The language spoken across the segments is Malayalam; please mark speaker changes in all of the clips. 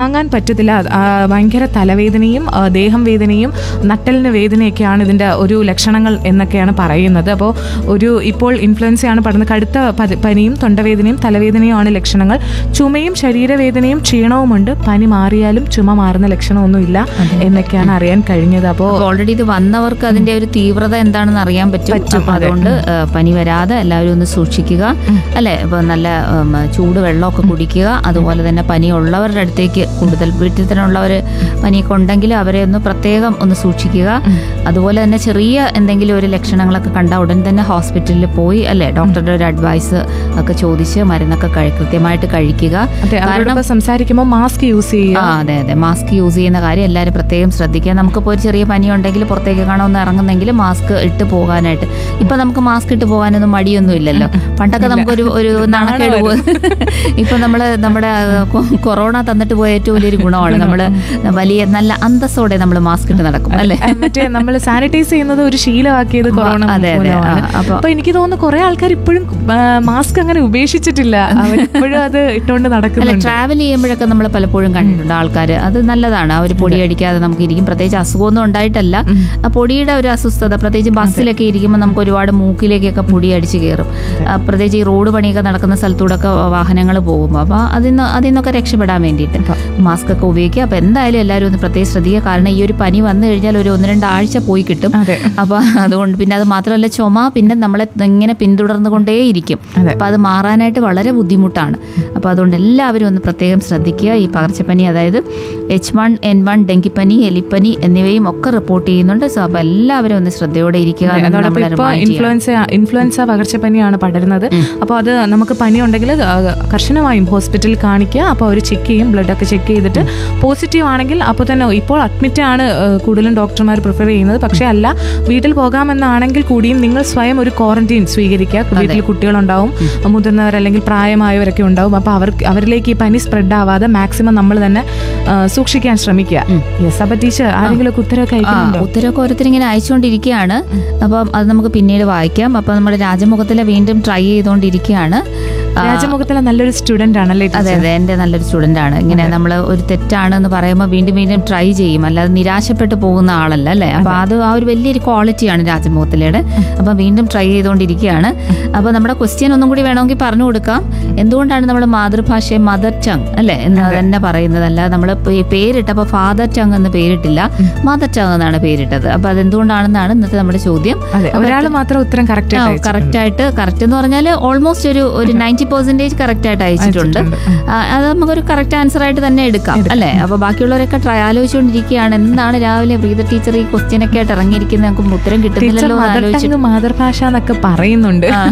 Speaker 1: താങ്ങാൻ പറ്റത്തില്ല ആ, ഭയങ്കര തലവേദനയും ആ, ദേഹം വേദനയും നട്ടലിന് വേദനയൊക്കെയാണ് ഇതിൻ്റെ ഒരു ലക്ഷണങ്ങൾ എന്നൊക്കെയാണ് പറയുന്നത് അപ്പോൾ ഒരു ഇപ്പോൾ ഇൻഫ്ലുവൻസയാണ് പറയുന്നത് കടുത്ത പതി- പനിയും തൊണ്ടവേദനയും തലവേദനയുമാണ് ലക്ഷണങ്ങൾ ചുമയും ശരീരവേദനയും ക്ഷീണവുമുണ്ട് പനി മാറിയാലും ചുമ മാറുന്ന ലക്ഷണമൊന്നുമില്ല എന്നൊക്കെയാണ് അറിയാൻ കഴിഞ്ഞത് അപ്പോൾ
Speaker 2: ഓൾറെഡി ഇത് വന്നവർക്ക് അതിന്റെ ഒരു തീവ്രത എന്താണെന്ന് അറിയാൻ പറ്റും അപ്പൊ അതുകൊണ്ട് ആ, പനി വരാതെ എല്ലാവരും ഒന്ന് സൂക്ഷിക്കുക അല്ലെ ഇപ്പൊ നല്ല ഉം, ചൂട് വെള്ളമൊക്കെ കുടിക്കുക അതുപോലെ തന്നെ പനി ഉള്ളവരുടെ അടുത്തേക്ക് കൂടുതൽ വീട്ടിൽ തന്നെ ഉള്ളവർ പനിയൊക്കെ ഉണ്ടെങ്കിൽ അവരെ ഒന്ന് പ്രത്യേകം ഒന്ന് സൂക്ഷിക്കുക അതുപോലെ തന്നെ ചെറിയ എന്തെങ്കിലും ഒരു ലക്ഷണങ്ങളൊക്കെ കണ്ട ഉടൻ തന്നെ ഹോസ്പിറ്റലിൽ പോയി അല്ലെ ഡോക്ടറുടെ ഒരു അഡ്വൈസ് ഒക്കെ ചോദിച്ച് മരുന്നൊക്കെ കഴി കൃത്യമായിട്ട് കഴിക്കുക
Speaker 1: അതെ അവരോടൊപ്പം സംസാരിക്കുമ്പോൾ മാസ്ക് യൂസ് ചെയ്യുക
Speaker 2: ആ അതെ അതെ മാസ്ക് യൂസ് ചെയ്യുന്ന കാര്യം എല്ലാവരും പ്രത്യേകം ശ്രദ്ധിക്കുക നമുക്കിപ്പോൾ ഒരു ചെറിയ പനി ഉണ്ടെങ്കിൽ പുറത്തേക്ക് കാണാമെന്ന് ഇറങ്ങുന്നെങ്കിൽ മാസ്ക് ഇട്ട് പോകാനായിട്ട് ഇപ്പൊ നമുക്ക് മാസ്ക് ഇട്ട് പോകാനൊന്നും മടിയൊന്നും ഇല്ലല്ലോ പണ്ടൊക്കെ നമുക്കൊരു ഒരു നാണക്കേട് പോ ഇപ്പൊ നമ്മള് നമ്മുടെ ആ, കൊ- കൊറോണ തന്നിട്ട് പോയ ഏറ്റവും വലിയൊരു ഗുണമാണ് നമ്മള് വലിയ നല്ല അന്തസ്സോടെ നമ്മൾ മാസ്ക് ഇട്ട് നടക്കും അല്ലെ
Speaker 1: മറ്റേ നമ്മൾ സാനിറ്റൈസ് ചെയ്യുന്നത് ഒരു ശീലമാക്കിയത് കൊറോണ
Speaker 2: അതെ, അതെ.
Speaker 1: മൂലമാണ്
Speaker 2: ആ, അപ്പൊ-
Speaker 1: അപ്പൊ എനിക്ക് തോന്നുന്നു കുറെ ആൾക്കാർ ഇപ്പോഴും മാസ്ക് അങ്ങനെ ഉപേക്ഷിച്ചിട്ടില്ല അവരിപ്പോഴും അത് ഇട്ടുകൊണ്ട്
Speaker 2: അല്ല
Speaker 1: നടക്കുന്നുണ്ട്
Speaker 2: ട്രാവൽ ചെയ്യുമ്പോഴൊക്കെ നമ്മൾ പലപ്പോഴും കണ്ടിട്ടുണ്ട് ആൾക്കാർ അത് നല്ലതാണ് അവർ പൊടി അടിക്കാതെ നമുക്ക് ഇരിക്കും പ്രത്യേകിച്ച് അസുഖമൊന്നും ഉണ്ടായിട്ടല്ല ആ പൊടിയുടെ ഒരു അസ്വസ്ഥത പ്രത്യേകിച്ച് ബസ്സിലൊക്കെ ഇരിക്കുമ്പോൾ നമുക്ക് ഒരുപാട് മൂക്കിലേക്കൊക്കെ പൊടി അടിച്ച് കയറും ആ, പ്രത്യേകിച്ച് ഈ റോഡ് പണിയൊക്കെ നടക്കുന്ന സ്ഥലത്തൂടെയൊക്കെ വാഹനങ്ങൾ പോകുമ്പോൾ അപ്പോൾ അതിൽ നിന്ന് അതിൽ നിന്നൊക്കെ രക്ഷപ്പെടാൻ വേണ്ടിയിട്ട് മാസ്ക് ഒക്കെ ഉപയോഗിക്കുക അപ്പോൾ എന്തായാലും എല്ലാവരും ഒന്ന് പ്രത്യേകം ശ്രദ്ധിക്കുക കാരണം ഈ ഒരു പനി വന്നു കഴിഞ്ഞാൽ ഒരു ഒന്ന് രണ്ടാഴ്ച പോയി കിട്ടും
Speaker 1: അതെ.
Speaker 2: അപ്പോൾ അതുകൊണ്ട് പിന്നെ അത് മാത്രമല്ല ചുമ പിന്നെ നമ്മളെ ഇങ്ങനെ പിന്തുടർന്നു കൊണ്ടേയിരിക്കും
Speaker 1: അതെ.
Speaker 2: അപ്പോൾ അത് മാറാനായിട്ട് വളരെ ബുദ്ധിമുട്ടാണ് അപ്പോൾ അതുകൊണ്ട് എല്ലാവരും ഒന്ന് പ്രത്യേകം ശ്രദ്ധിക്കുക ഈ പകർച്ചപ്പനി അതായത് എച്ച് വൺ എൻ വൺ ഡെങ്കിപ്പനി എലിപ്പനി എന്നിവയും ഒക്കെ റിപ്പോർട്ട് ചെയ്യുന്നുണ്ട് സോ അപ്പോൾ എല്ലാവരും ഒന്ന് ശ്രദ്ധയോടെ ഇരിക്കുക എന്ന്
Speaker 1: അതോടൊപ്പം
Speaker 2: നമ്മൾ
Speaker 1: ഇപ്പോൾ
Speaker 2: remind ചെയ്യാം.
Speaker 1: ഇൻഫ്ലുവൻസ ഇൻഫ്ലുവൻസ പകർച്ചപ്പനിയാണ് പടരുന്നത് അപ്പോൾ അത് നമുക്ക് പനി ഉണ്ടെങ്കിൽ ആ, കർശനമായും ഹോസ്പിറ്റലിൽ കാണിക്കുക അപ്പോൾ അവർ ചെക്ക് ചെയ്യും ബ്ലഡ് ഒക്കെ ചെക്ക് ചെയ്തിട്ട് പോസിറ്റീവ് ആണെങ്കിൽ അപ്പോൾ തന്നെ ഇപ്പോൾ അഡ്മിറ്റ് ആണ് ആ, കൂടുതലും ഡോക്ടർമാർ പ്രിഫർ ചെയ്യുന്നത് പക്ഷേ അല്ല വീട്ടിൽ പോകാമെന്നാണെങ്കിൽ കൂടിയും നിങ്ങൾ സ്വയം ഒരു ക്വാറന്റൈൻ സ്വീകരിക്കുക വീട്ടിൽ കുട്ടികളുണ്ടാവും മുതിർന്നവർ അല്ലെങ്കിൽ പ്രായമായവരൊക്കെ ഉണ്ടാവും അപ്പോൾ അവർക്ക് അവരിലേക്ക് ഈ പനി സ്പ്രെഡ് ആവാതെ മാക്സിമം നമ്മൾ തന്നെ ആ, സൂക്ഷിക്കാൻ ശ്രമിക്കുക യെസ് അപ്പോൾ ടീച്ചർ ആരെങ്കിലും ഒക്കെ ഉത്തരവൊക്കെ
Speaker 2: ആ
Speaker 1: അയക്കുന്നുണ്ടോ
Speaker 2: ഉത്തരവൊക്കെ ഓരോരുത്തരിങ്ങനെ അയച്ചുകൊണ്ടിരിക്കുകയാണ് അപ്പം അത് നമുക്ക് പിന്നീട് വായിക്കാം അപ്പം നമ്മുടെ രാജമുഖത്തിലെ വീണ്ടും ട്രൈ ചെയ്തുകൊണ്ടിരിക്കുകയാണ് ആ,
Speaker 1: രാജമുഖത്തിലെ നല്ലൊരു സ്റ്റുഡന്റ് ആണല്ലേ
Speaker 2: അതെ
Speaker 1: ടീച്ചർ
Speaker 2: അതെ എൻ്റെ നല്ലൊരു സ്റ്റുഡൻ്റ് ആണ് ഇങ്ങനെ നമ്മൾ ഒരു തെറ്റാണ് എന്ന് പറയുമ്പോൾ വീണ്ടും വീണ്ടും ട്രൈ ചെയ്യും അല്ലാതെ നിരാശപ്പെട്ടു പോകുന്ന ആളല്ല അല്ലേ അപ്പോൾ അത് ആ ഒരു വലിയൊരു ക്വാളിറ്റിയാണ് രാജമോഹത്തിലയുടെ അപ്പം വീണ്ടും ട്രൈ ചെയ്തുകൊണ്ടിരിക്കുകയാണ് അപ്പോൾ നമ്മുടെ ക്വസ്റ്റ്യൻ ഒന്നും കൂടി വേണമെങ്കിൽ പറഞ്ഞു കൊടുക്കാം എന്തുകൊണ്ടാണ് നമ്മൾ മാതൃഭാഷയെ മദർ ടങ് അല്ലേ എന്ന് തന്നെ പറയുന്നത് അല്ലാതെ നമ്മൾ പേരിട്ടപ്പോൾ ഫാദർ ടങ് എന്ന് പേരിട്ടില്ല മദർ ടങ് എന്നാണ് പേരിട്ടത് അപ്പോൾ അതെന്തുകൊണ്ടാണെന്നാണ് ഇന്നത്തെ നമ്മുടെ ചോദ്യം
Speaker 1: അതെ ഒരാൾ മാത്രം ഉത്തരം കറക്റ്റ്
Speaker 2: കറക്റ്റ് ആയിട്ട് കറക്റ്റ് എന്ന് പറഞ്ഞാൽ ഓൾമോസ്റ്റ് ഒരു ഒരു നയൻറ്റി പെർസെന്റേജ് കറക്റ്റ് ആയിട്ട് അയച്ചിട്ടുണ്ട് ആ, അത് നമുക്കൊരു കറക്റ്റ് ആൻസർ ആയിട്ട് തന്നെ എടുക്കാം അല്ലേ അപ്പൊ ബാക്കിയുള്ളവരൊക്കെ ട്രൈ ആലോചിച്ചുകൊണ്ടിരിക്കുകയാണ് എന്താണ് രാവിലെ പ്രീത ടീച്ചർ ഈ ക്വസ്റ്റ്യൻ ഒക്കെ ആയിട്ട് ഇറങ്ങിയിരിക്കുന്നത് നമുക്ക് ഉത്തരം
Speaker 1: ടീച്ചർ
Speaker 2: കിട്ടുന്നില്ലല്ലോ എന്ന്
Speaker 1: മദർ
Speaker 2: ആലോചിച്ചു
Speaker 1: ടങ് മാതൃഭാഷ എന്നൊക്കെ പറയുന്നുണ്ട്
Speaker 2: ആ.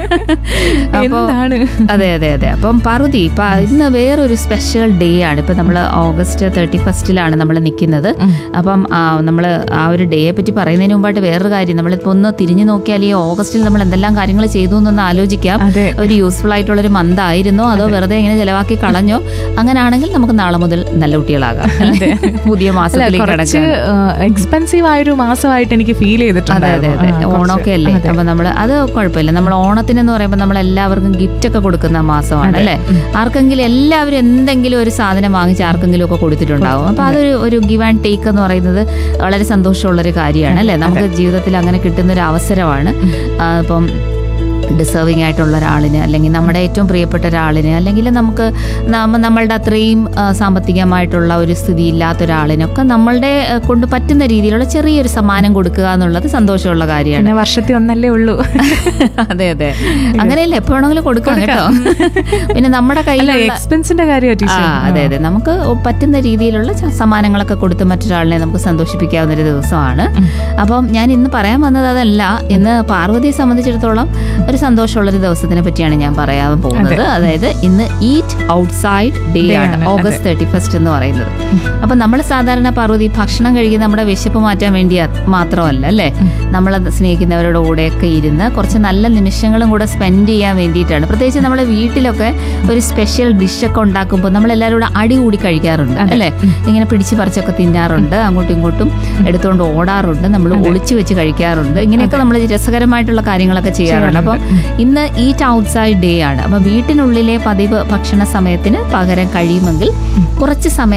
Speaker 2: അപ്പോ-
Speaker 1: എന്താണ്
Speaker 2: അതെ അതെ അതെ അപ്പം പാർവതി ഇപ്പൊ ഇന്ന് വേറൊരു സ്പെഷ്യൽ ഡേ ആണ് ഇപ്പൊ നമ്മൾ ഓഗസ്റ്റ് തേർട്ടി ഫസ്റ്റിലാണ് നമ്മൾ നിൽക്കുന്നത് അപ്പം നമ്മൾ ആ ഒരു ഡേയെ പറ്റി പറയുന്നതിന് മുമ്പായിട്ട് വേറൊരു കാര്യം നമ്മളിപ്പോ ഒന്ന് തിരിഞ്ഞു നോക്കിയാൽ ഈ ഓഗസ്റ്റിൽ നമ്മൾ എന്തെല്ലാം കാര്യങ്ങൾ ചെയ്തു എന്നൊന്ന് ആലോചിക്കാം
Speaker 1: അതെ
Speaker 2: ഒരു യൂസ്ഫുൾ ആയിട്ടുള്ള ഒരു മന്ത് ആയിരുന്നോ അതോ വെറുതെ ഇങ്ങനെ ചെലവാക്കി കളഞ്ഞോ അങ്ങനെയാണെങ്കിൽ നമുക്ക് നാളെ മുതൽ നല്ല കുട്ടികളാകാം അല്ലേ? പുതിയ
Speaker 1: അല്ല
Speaker 2: മാസത്തിലേക്ക്
Speaker 1: കുറച്ച്
Speaker 2: കടക്കാം
Speaker 1: എക്സ്പെൻസീവ് ആയൊരു മാസമായിട്ട് എനിക്ക് ഫീൽ ചെയ്തിട്ടുണ്ട്
Speaker 2: അതെ അതെ അതെ ഓണമൊക്കെ അല്ലേ അപ്പൊ നമ്മൾ അത് കുഴപ്പമില്ല നമ്മൾ ഓണത്തിന് എന്ന് പറയുമ്പോൾ നമ്മൾ എല്ലാവർക്കും ഗിഫ്റ്റ് ഒക്കെ കൊടുക്കുന്ന മാസമാണ് അല്ലേ ആർക്കെങ്കിലും എല്ലാവരും എന്തെങ്കിലും ഒരു സാധനം വാങ്ങിച്ച് ആർക്കെങ്കിലും ഒക്കെ കൊടുത്തിട്ടുണ്ടാവും അപ്പൊ അതൊരു ഒരു ഗിവ് ആൻഡ് ടേക്ക് എന്ന് പറയുന്നത് വളരെ സന്തോഷമുള്ള ഒരു കാര്യമാണ് അല്ലേ നമുക്ക് ജീവിതത്തിൽ അങ്ങനെ കിട്ടുന്ന ഒരു അവസരമാണ് ആ, അപ്പം ഡിസേർവിംഗ് ആയിട്ടുള്ള ഒരാളിന് അല്ലെങ്കിൽ നമ്മുടെ ഏറ്റവും പ്രിയപ്പെട്ട ഒരാളിന് അല്ലെങ്കിൽ നമുക്ക് നമ്മ- നമ്മളുടെ അത്രയും ആ, സാമ്പത്തികമായിട്ടുള്ള ഒരു സ്ഥിതി ഇല്ലാത്ത ഒരാളിനൊക്കെ നമ്മളുടെ ആ, കൊണ്ട് പറ്റുന്ന രീതിയിലുള്ള ചെറിയൊരു സമ്മാനം കൊടുക്കുക എന്നുള്ളത് സന്തോഷമുള്ള കാര്യമാണ്
Speaker 1: പിന്നെ വർഷത്തിൽ ഒന്നല്ലേ ഉള്ളൂ
Speaker 2: അതെ അതെ അങ്ങനെയല്ല എപ്പോ വേണമെങ്കിലും കൊടുക്കാം കേട്ടോ പിന്നെ നമ്മുടെ
Speaker 1: അല്ല
Speaker 2: കയ്യിലുള്ള
Speaker 1: എക്സ്പെൻസിന്റെ കാര്യം
Speaker 2: ആ
Speaker 1: ടീച്ചർ
Speaker 2: അതെ അതെ നമുക്ക് പറ്റുന്ന രീതിയിലുള്ള ച- സമ്മാനങ്ങളൊക്കെ കൊടുത്ത് മറ്റൊരാളിനെ നമുക്ക് സന്തോഷിപ്പിക്കാവുന്ന ഒരു ദിവസമാണ് അപ്പം ഞാൻ ഇന്ന് പറയാൻ വന്നത് അതല്ല ഇന്ന് പാർവതിയെ സംബന്ധിച്ചിടത്തോളം ഒരു സന്തോഷമുള്ള ഒരു ദിവസത്തിനെ പറ്റിയാണ് ഞാൻ പറയാൻ പോകുന്നത് അതായത് ഇന്ന് ഈറ്റ് ഔട്ട്സൈഡ് ഡേ
Speaker 1: Day
Speaker 2: ആണ്
Speaker 1: ആണ്,
Speaker 2: ഓഗസ്റ്റ് തേർട്ടി ഫസ്റ്റ് എന്ന് പറയുന്നത് അപ്പൊ നമ്മൾ സാധാരണ പാർവതി ഭക്ഷണം കഴിക്കുന്ന നമ്മുടെ വിശപ്പ് മാറ്റാൻ വേണ്ടി അത് മാത്രമല്ല അല്ലേ നമ്മൾ സ്നേഹിക്കുന്നവരുടെ കൂടെയൊക്കെ ഇരുന്ന് കുറച്ച് നല്ല നിമിഷങ്ങളും കൂടെ സ്പെൻഡ് ചെയ്യാൻ വേണ്ടിയിട്ടാണ് പ്രത്യേകിച്ച് നമ്മുടെ വീട്ടിലൊക്കെ ഒരു സ്പെഷ്യൽ ഡിഷൊക്കെ ഉണ്ടാക്കുമ്പോൾ നമ്മൾ എല്ലാവരും കൂടെ അടി കൂടി കഴിക്കാറുണ്ട് അല്ലേ ഇങ്ങനെ പിടിച്ച് പറിച്ചൊക്കെ തിന്നാറുണ്ട് അങ്ങോട്ടും ഇങ്ങോട്ടും എടുത്തുകൊണ്ട് ഓടാറുണ്ട് നമ്മൾ ഒളിച്ചു വെച്ച് കഴിക്കാറുണ്ട് ഇങ്ങനെയൊക്കെ നമ്മൾ രസകരമായിട്ടുള്ള കാര്യങ്ങളൊക്കെ ചെയ്യാറുണ്ട് അപ്പം ഇന്ന് ഈറ്റ് ഔട്ട്സൈഡ് ഡേ ആണ് അപ്പം വീട്ടിനുള്ളിലെ പതിവ് ഭക്ഷണ സമയത്തിന് പകരം കഴിയുമെങ്കിൽ കുറച്ച് സമയം